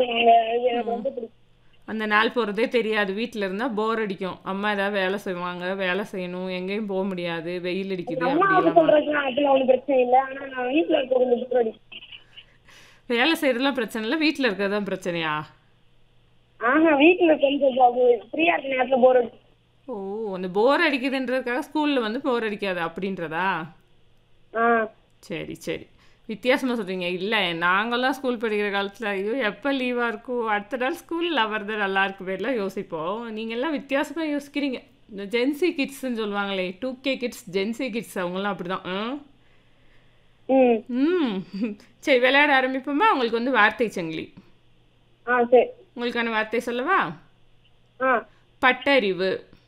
நடத்துவாங்க இது எனக்கு ரொம்ப பிடிக்கும் அந்த நாள் போகிறதே தெரியாது வீட்டில் இருந்தால் போர் அடிக்கும் அம்மா ஏதாவது வேலை செய்வாங்க வேலை செய்யணும் எங்கேயும் போக முடியாது வெயில் அடிக்குது அம்மா அப்படி அப்படிலாம் சொல்றதுலாம் அதுல ஒண்ணும் பிரச்சனை இல்லை ஆனா நான் வீட்டுல இருக்க கொஞ்சம் புக் அடிக்கும் வேலை செய்யறதுலாம் பிரச்சனை இல்லை வீட்டில் இருக்கிறது தான் பிரச்சனையா ஆஹா வீட்டுல கொஞ்சம் ஃப்ரீயா இருக்க நேரத்துல போர் அடிக்கும் ஓ அந்த போர் அடிக்குதுன்றதுக்காக ஸ்கூலில் வந்து போர் அடிக்காது அப்படின்றதா ஆ சரி சரி வித்தியாசமாக சொல்கிறீங்க இல்லை நாங்கள்லாம் ஸ்கூல் படிக்கிற காலத்தில் ஐயோ எப்போ லீவாக இருக்கும் அடுத்த நாள் ஸ்கூலில் வரது நல்லா இருக்கு பேர்லாம் யோசிப்போம் நீங்கள் எல்லாம் வித்தியாசமாக யோசிக்கிறீங்க இந்த ஜென்சி கிட்ஸ்ன்னு சொல்லுவாங்களே two K kids Gen Z kids அவங்களாம் அப்படி தான் ம் ம் சரி விளையாட ஆரம்பிப்போமா உங்களுக்கு வந்து வார்த்தை சங்கிலி ஆ சரி உங்களுக்கான வார்த்தை சொல்லவா ஆ பட்டறிவு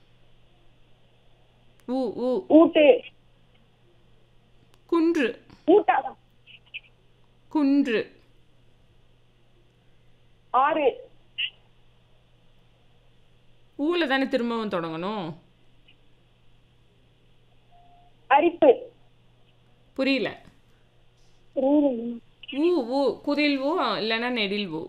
ஊ ஊ ஊட்டு குன்று ஊட்டாதான் குன்று ஆறு ஊல தானே திரும்பவும் தொடங்கணும் அரிப்பு புரியல ரூரு. ஊ ஊ குரில் ஊ இல்லைன்னா நெடில் ஊ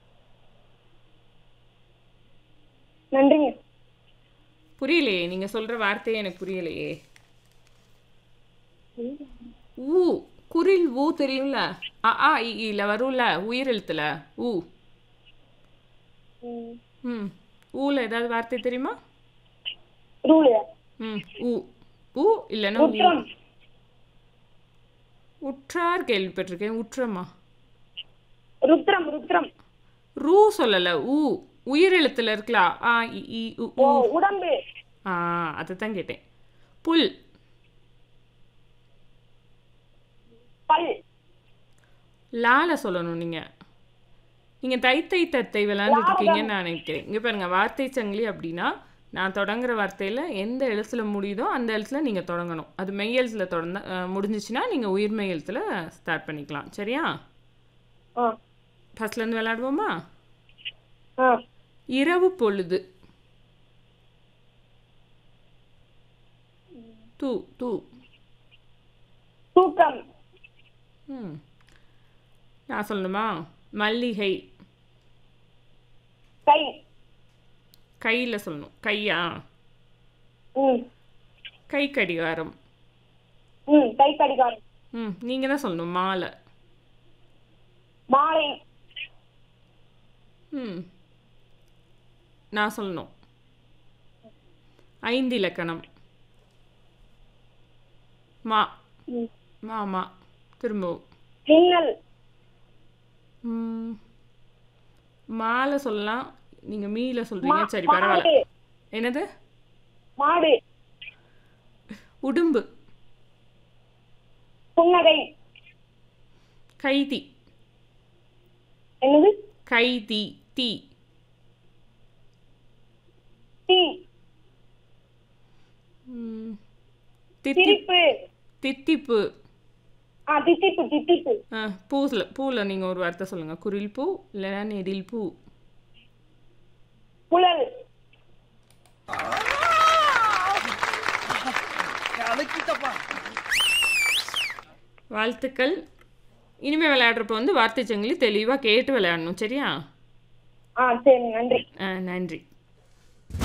நன்றிங்க புரியலையே நீங்கள் சொல்கிற வார்த்தையே எனக்கு புரியலையே ஊ குரில் ஊ தெரியும்ல அ ஆ இ ஈல வரும்ல உயிரெழுத்துல ஊ ம். ம் ஊல ஏதாவது வார்த்தை தெரியுமா ரூலு ம் ஊ ஊ இல்லைன்னா ஊ குற்றம் உற்றார் கேள்விப்பட்டிருக்கேன் உற்றமா ருத்ரம் ருத்ரம் ரூ சொல்லலை ஊ உயிரெழுத்துல இருக்கலாம் ஆ இ ஈ உ ஓ ஊ உடம்பு ஆ அதை தான் கேட்டேன் புல் பல் லால சொல்லணும் நீங்கள் நீங்கள் தை தை தத்தை விளையாண்டுட்டு இருக்கீங்கன்னு நான் நினைக்கிறேன் இங்கே பாருங்க வார்த்தை சங்கிலி அப்படின்னா நான் தொடங்குற வார்த்தையில் எந்த எழுத்துல முடியுதோ அந்த எழுத்துல நீங்கள் தொடங்கணும் அது மெய் எழுத்துல தொடர்ந்து அஹ், முடிஞ்சிச்சுன்னா நீங்கள் உயிர்மெய் எழுத்துல ஸ்டார்ட் பண்ணிக்கலாம் சரியா ஆ ஃபர்ஸ்ட்லேருந்து விளையாடுவோமா ஆ இரவு பொழுது தூ தூ தூக்கம் ம் நான் சொல்லணுமா மல்லிகை கை கையில் சொல்லணும் கையா ம் கை கடிகாரம் ம் கை கடிகாரம் ம் நீங்கள் தான் சொல்லணும் மாலை மாலை ம் நான் சொல்லணும் ஐந்து இலக்கணம் மா ம். மாமா திரும்பவும் மின்னல் ம், மாலை சொல்லலாம் நீங்கள் மீல சொல்கிறீங்க மா- சரி மாடு பரவாயில்ல என்னது மாடு உடும்பு புன்னகை கைதி என்னது கைதி தீ தீ ம், தித்தி சிரிப்பு தித்திப்பு ஆ தித்திப்பு தித்திப்பு ஆ பூவில் பூவில் நீங்கள் ஒரு வார்த்தை சொல்லுங்கள் குரில் பூ இல்லைன்னா நெடில் பூ புலல் வாழ்த்துக்கள் இனிமேல் விளையாடுறப்ப வந்து வார்த்தை சங்கிலி தெளிவாக கேட்டு விளையாடணும் சரியா ஆ சரி நன்றி ஆ நன்றி